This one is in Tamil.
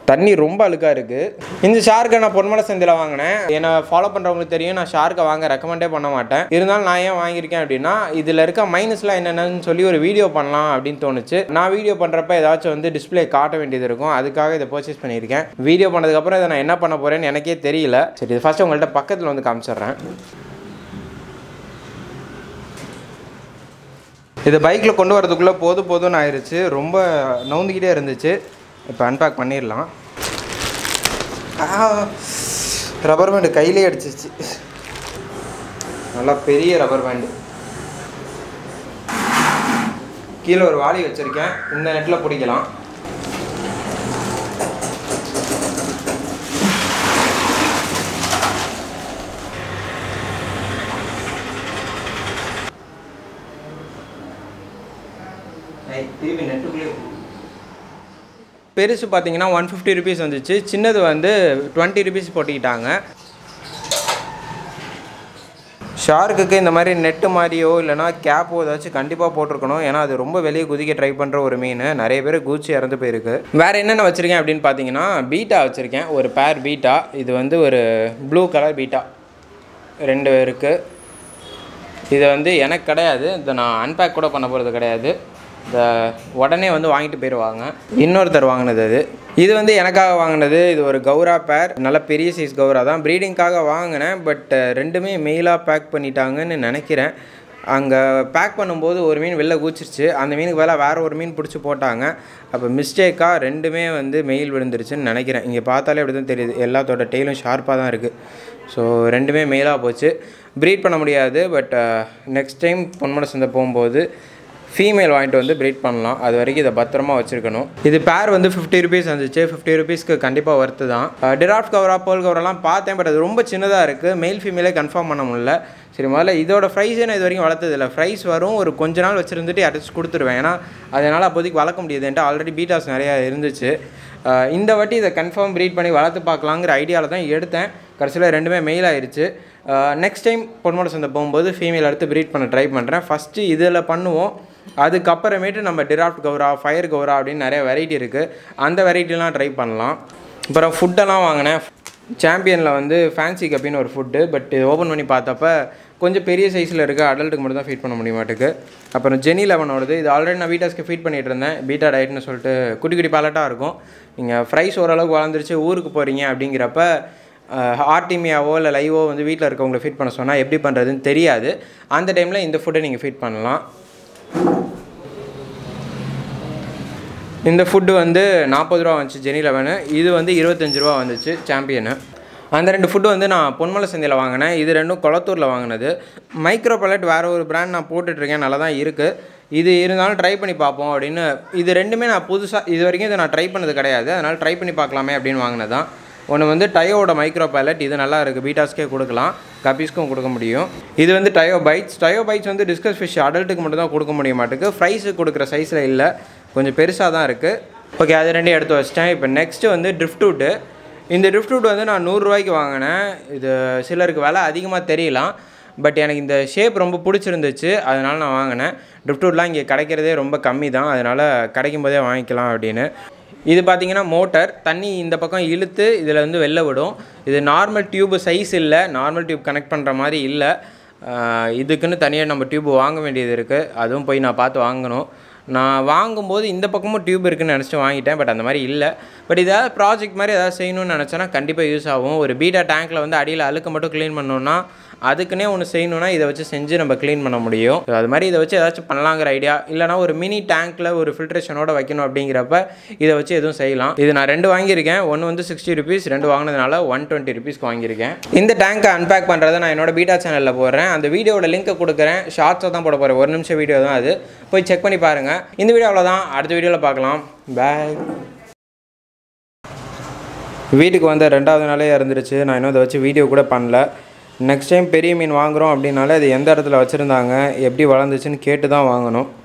தண்ணி ரொம்ப அழுக்காக இருக்குது இந்த ஷார்க்கை நான் பொன்மலை சந்தையில் வாங்கினேன் என்னை ஃபாலோ பண்ணுறவங்களுக்கு தெரியும் நான் ஷார்க்கை வாங்க ரெக்கமெண்டே பண்ண மாட்டேன் இருந்தாலும் நான் ஏன் வாங்கியிருக்கேன் அப்படின்னா இதில் இருக்க மைனஸ்லாம் என்னென்னு சொல்லி ஒரு வீடியோ பண்ணலாம் அப்படின்னு தோணுச்சு நான் வீடியோ பண்ணுறப்ப ஏதாச்சும் வந்து டிஸ்ப்ளே காட்ட வேண்டியது இருக்கும் அதுக்காக இதை பர்ச்சேஸ் பண்ணியிருக்கேன் வீடியோ பண்ணதுக்கப்புறம் இதை நான் என்ன பண்ண போகிறேன்னு எனக்கே தெரியல சரி இது ஃபஸ்ட்டு உங்கள்கிட்ட பக்கத்தில் வந்து காமிச்சிடுறேன் இது பைக்கில் கொண்டு வரதுக்குள்ளே போதும் போதும்னு ஆயிடுச்சு ரொம்ப நவுந்துக்கிட்டே இருந்துச்சு இப்போ அன்பேக் பண்ணிடலாம் ரப்பர் பேண்டு கையிலே அடிச்சிச்சு நல்லா பெரிய ரப்பர் பேண்டு கீழே ஒரு வாளி வச்சுருக்கேன் இந்த நெட்டில் பிடிக்கலாம் திருப்பி நெட்டுக்குள்ளே பெருசு பார்த்தீங்கன்னா ஒன் ஃபிஃப்டி ருபீஸ் வந்துச்சு சின்னது வந்து டுவெண்ட்டி ருபீஸ் போட்டுக்கிட்டாங்க ஷார்க்குக்கு இந்த மாதிரி நெட்டு மாதிரியோ இல்லைனா கேப்போ ஏதாச்சும் கண்டிப்பாக போட்டிருக்கணும் ஏன்னா அது ரொம்ப வெளியே குதிக்க ட்ரை பண்ணுற ஒரு மீன் நிறைய பேர் கூச்சி இறந்து போயிருக்கு வேறு என்னென்ன வச்சுருக்கேன் அப்படின்னு பார்த்தீங்கன்னா பீட்டா வச்சுருக்கேன் ஒரு பேர் பீட்டா இது வந்து ஒரு ப்ளூ கலர் பீட்டா ரெண்டு இருக்குது இது வந்து எனக்கு கிடையாது இதை நான் அன்பேக் கூட பண்ண போகிறது கிடையாது இந்த உடனே வந்து வாங்கிட்டு போயிடுவாங்க இன்னொருத்தர் வாங்கினது அது இது வந்து எனக்காக வாங்கினது இது ஒரு கௌரா பேர் நல்ல பெரிய சைஸ் கௌரா தான் ப்ரீடிங்காக வாங்கினேன் பட் ரெண்டுமே மெயிலாக பேக் பண்ணிட்டாங்கன்னு நினைக்கிறேன் அங்கே பேக் பண்ணும்போது ஒரு மீன் வெளில கூச்சிருச்சு அந்த மீனுக்கு வேலை வேறு ஒரு மீன் பிடிச்சி போட்டாங்க அப்போ மிஸ்டேக்காக ரெண்டுமே வந்து மெயில் விழுந்துருச்சுன்னு நினைக்கிறேன் இங்கே பார்த்தாலே அப்படி தான் தெரியுது எல்லாத்தோட டெய்லும் ஷார்ப்பாக தான் இருக்குது ஸோ ரெண்டுமே மெயிலாக போச்சு ப்ரீட் பண்ண முடியாது பட் நெக்ஸ்ட் டைம் பொன்மலை சந்தை போகும்போது ஃபீமேல் வாங்கிட்டு வந்து ப்ரீட் பண்ணலாம் அது வரைக்கும் இதை பத்திரமா வச்சுருக்கணும் இது பேர் வந்து ஃபிஃப்டி ருபீஸ் வந்துச்சு ஃபிஃப்டி ருபீஸ்க்கு கண்டிப்பாக ஒர்த்து தான் டிராஃப்ட் கவரா போல் கவரெல்லாம் பார்த்தேன் பட் அது ரொம்ப சின்னதாக இருக்குது மெயில் ஃபீமேலே கன்ஃபார்ம் பண்ண முடியல சரி முதல்ல இதோட ப்ரைஸே நான் இது வரைக்கும் வளர்த்ததில்ல ப்ரைஸ் வரும் ஒரு கொஞ்ச நாள் வச்சுருந்துட்டு யாராச்சும் கொடுத்துருவேன் ஏன்னா அதனால் அப்போதைக்கு வளர்க்க முடியாது என்கிட்ட ஆல்ரெடி பீட்டாஸ் நிறையா இருந்துச்சு அஹ் இந்த வாட்டி இதை கன்ஃபார்ம் ப்ரீட் பண்ணி வளர்த்து பார்க்கலாங்கிற ஐடியாவில் தான் எடுத்தேன் கடைசியில் ரெண்டுமே மெயில் ஆயிடுச்சு நெக்ஸ்ட் டைம் பொன்மலை சந்தை போகும்போது ஃபீமேல் அடுத்து ப்ரீட் பண்ண ட்ரை பண்ணுறேன் ஃபஸ்ட்டு இதில் பண்ணுவோம் அதுக்கப்புறமேட்டு நம்ம டிராஃப்ட் கௌரா ஃபயர் கௌரா அப்படின்னு நிறைய வெரைட்டி இருக்குது அந்த வெரைட்டிலாம் ட்ரை பண்ணலாம் அப்புறம் ஃபுட்டெல்லாம் வாங்கினேன் சாம்பியனில் வந்து ஃபேன்சி கப்பின்னு ஒரு ஃபுட்டு பட் இது ஓப்பன் பண்ணி பார்த்தப்ப கொஞ்சம் பெரிய சைஸில் இருக்குது அடல்ட்டுக்கு மட்டும் தான் ஃபீட் பண்ண முடிய மாட்டுக்கு அப்புறம் ஜெனி லெவனோடது இது ஆல்ரெடி நான் வீட்டாஸ்க்கு ஃபீட் பண்ணிகிட்டு இருந்தேன் பீட்டா டயட்னு சொல்லிட்டு குட்டி குட்டி பேலட்டாக இருக்கும் நீங்கள் ஃப்ரைஸ் ஓரளவுக்கு வளர்ந்துருச்சு ஊருக்கு போகிறீங்க அப்படிங்கிறப்ப ஆர்டிமியாவோ இல்லை லைவோ வந்து வீட்டில் இருக்கவங்களை ஃபீட் பண்ண சொன்னால் எப்படி பண்ணுறதுன்னு தெரியாது அந்த டைமில் இந்த ஃபுட்டை நீங்கள் ஃபீட் பண்ணலாம் இந்த ஃபுட்டு வந்து நாற்பது ரூபா வந்துச்சு ஜெனி லெவனு இது வந்து இருபத்தஞ்சி ரூபா வந்துச்சு சாம்பியனு அந்த ரெண்டு ஃபுட்டு வந்து நான் பொன்மலை சந்தையில் வாங்கினேன் இது ரெண்டும் கொளத்தூரில் வாங்கினது மைக்ரோ பலட் வேறு ஒரு பிராண்ட் நான் போட்டுட்ருக்கேன் நல்லா தான் இருக்குது இது இருந்தாலும் ட்ரை பண்ணி பார்ப்போம் அப்படின்னு இது ரெண்டுமே நான் புதுசாக இது வரைக்கும் இதை நான் ட்ரை பண்ணது கிடையாது அதனால் ட்ரை பண்ணி பார்க்கலாமே அப்படின்னு வாங்கினது தான் ஒன்று வந்து டயோவோட மைக்ரோ பைலட் இது நல்லா இருக்குது பீட்டாஸ்க்கே கொடுக்கலாம் கப்பீஸ்க்கும் கொடுக்க முடியும் இது வந்து டயோ பைட்ஸ் டயோ பைட்ஸ் வந்து டிஸ்கஸ் ஃபிஷ் அடல்ட்டுக்கு மட்டும் தான் கொடுக்க முடிய மாட்டுக்கு ஃப்ரைஸுக்கு கொடுக்குற சைஸில் இல்லை கொஞ்சம் பெருசாக தான் இருக்குது ஓகே அது ரெண்டையும் எடுத்து வச்சிட்டேன் இப்போ நெக்ஸ்ட்டு வந்து ட்ரிஃப்ட்வுட்டு இந்த ட்ரிஃப்ட்வுட் வந்து நான் நூறுரூவாய்க்கு வாங்கினேன் இது சிலருக்கு விலை அதிகமாக தெரியலாம் பட் எனக்கு இந்த ஷேப் ரொம்ப பிடிச்சிருந்துச்சு அதனால் நான் வாங்கினேன் ட்ரிஃப்ட்வுட்லாம் இங்கே கிடைக்கிறதே ரொம்ப கம்மி தான் அதனால் கிடைக்கும் போதே வாங்கிக்கலாம் அப்படின்னு இது பார்த்தீங்கன்னா மோட்டர் தண்ணி இந்த பக்கம் இழுத்து இதில் வந்து வெளில விடும் இது நார்மல் டியூப் சைஸ் இல்லை நார்மல் டியூப் கனெக்ட் பண்ணுற மாதிரி இல்லை ஆஹ் இதுக்குன்னு தனியாக நம்ம டியூப் வாங்க வேண்டியது இருக்குது அதுவும் போய் நான் பார்த்து வாங்கணும் நான் வாங்கும்போது இந்த பக்கமும் டியூப் இருக்குன்னு நினச்சிட்டு வாங்கிட்டேன் பட் அந்த மாதிரி இல்லை பட் ஏதாவது ப்ராஜெக்ட் மாதிரி ஏதாவது செய்யணும்னு நினச்சேன்னா கண்டிப்பாக யூஸ் ஆகும் ஒரு பீட்டா டேங்க்கில் வந்து அடியில் அழுக்க மட்டும் க்ளீன் பண்ணோன்னா அதுக்குன்னே ஒன்று செய்யணும்னா இதை வச்சு செஞ்சு நம்ம க்ளீன் பண்ண முடியும் So, அது மாதிரி இதை வச்சு ஏதாச்சும் பண்ணலாங்கிற ஐடியா இல்லைனா ஒரு மினி டேங்க்கில் ஒரு ஃபில்ட்ரேஷனோட வைக்கணும் அப்படிங்கிறப்ப இதை வச்சு எதுவும் செய்யலாம் இது நான் ரெண்டு வாங்கியிருக்கேன் ஒன்று வந்து சிக்ஸ்டி ருபீஸ் ரெண்டு வாங்கினதுனால ஒன் டுவெண்ட்டி ருபீஸ்க்கு வாங்கியிருக்கேன் இந்த டேங்க்கை அன்பேக் பண்ணுறதை நான் என்னோட பீட்டா சேனலில் போடுறேன் அந்த வீடியோட லிங்க்கை கொடுக்குறேன் ஷார்ட்ஸாக தான் போட போகிறேன் ஒரு நிமிஷம் வீடியோ தான் அது போய் செக் பண்ணி பாருங்கள் இந்த வீடியோ அவ்வளோதான் அடுத்த வீடியோவில் பார்க்கலாம் பாய் வீட்டுக்கு வந்த ரெண்டாவது நாளே இறந்துருச்சு நான் இன்னும் அதை வச்சு வீடியோ கூட பண்ணல நெக்ஸ்ட் டைம் பெரிய மீன் வாங்குகிறோம் அப்படின்னாலே அது எந்த இடத்துல வச்சுருந்தாங்க எப்படி வளர்ந்துச்சுன்னு கேட்டு தான் வாங்கணும்